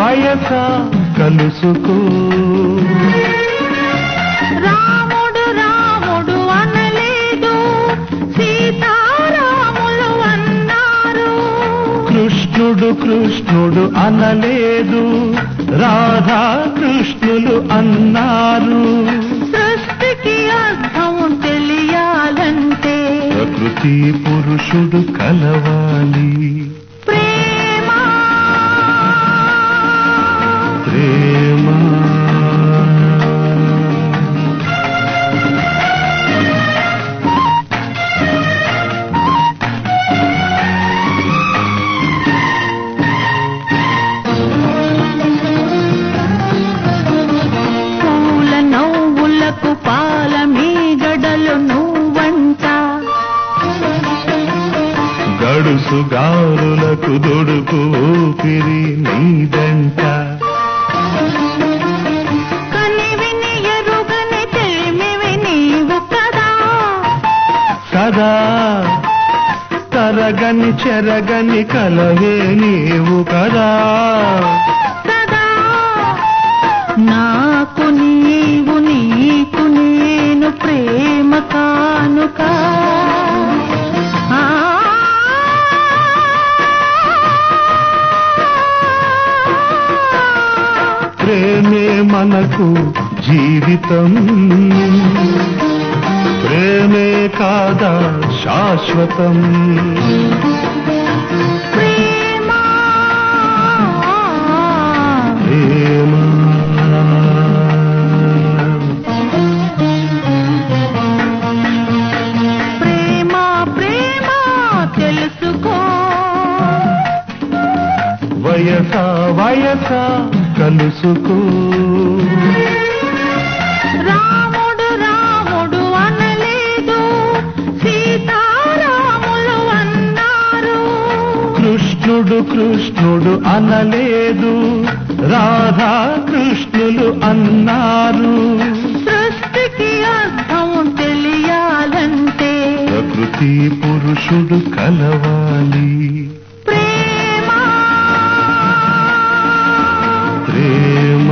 వయస కలుసుకో రాముడు రాముడు అనలేదు సీతారాములు అన్నారు కృష్ణుడు కృష్ణుడు అనలేదు రాధా కృష్ణులు అన్నారు సృష్టికి అర్థం తెలియాలంటే ప్రకృతి పురుషుడు కలవాలి ప్రేమ ప్రేమ పూల నవ్వులకు పాల మీగడలు నువ్వంట గడుసు గారులకు దొడుకు ఊపిరి నీదంట కని విని ఎరుగని తెలిమివి నీవు కదా కదా తరగని చెరగని కలవే నీవు కదా సదా నాకు నీవు నీకు నేను ప్రేమ కానుక ఆ. ప్రేమే మనకు జీవితం ప్రేమే కాదా శాశ్వతం ప్రేమ ప్రేమ ప్రేమ ప్రేమ తెలుసుకో వయస వయస కలుసుకో రాముడు రాముడు అనలేదు సీతారాములు అన్నారు కృష్ణుడు కృష్ణుడు అనలేదు రాధా కృష్ణులు అన్నారు సృష్టికి అర్థం తెలియాలంటే ప్రకృతి పురుషుడు కలవాలి ప్రేమ ప్రేమ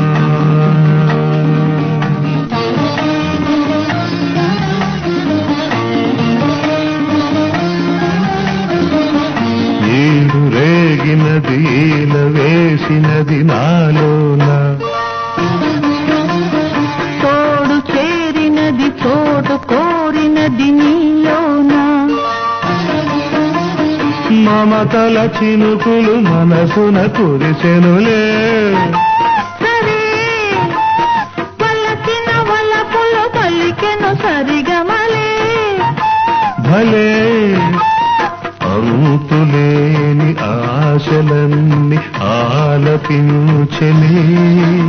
ఏడు రేగినది ఈల వేసినది నాలోన తోడు చేరినది తోడు కోరినది నీలోన మమతల చినుకులు మనసున కురిసెనులే సరే పలకిన వలపులు పలికెను సరిగమలే భలే అంతులేని ఆశలన్నీ ఆలపించలే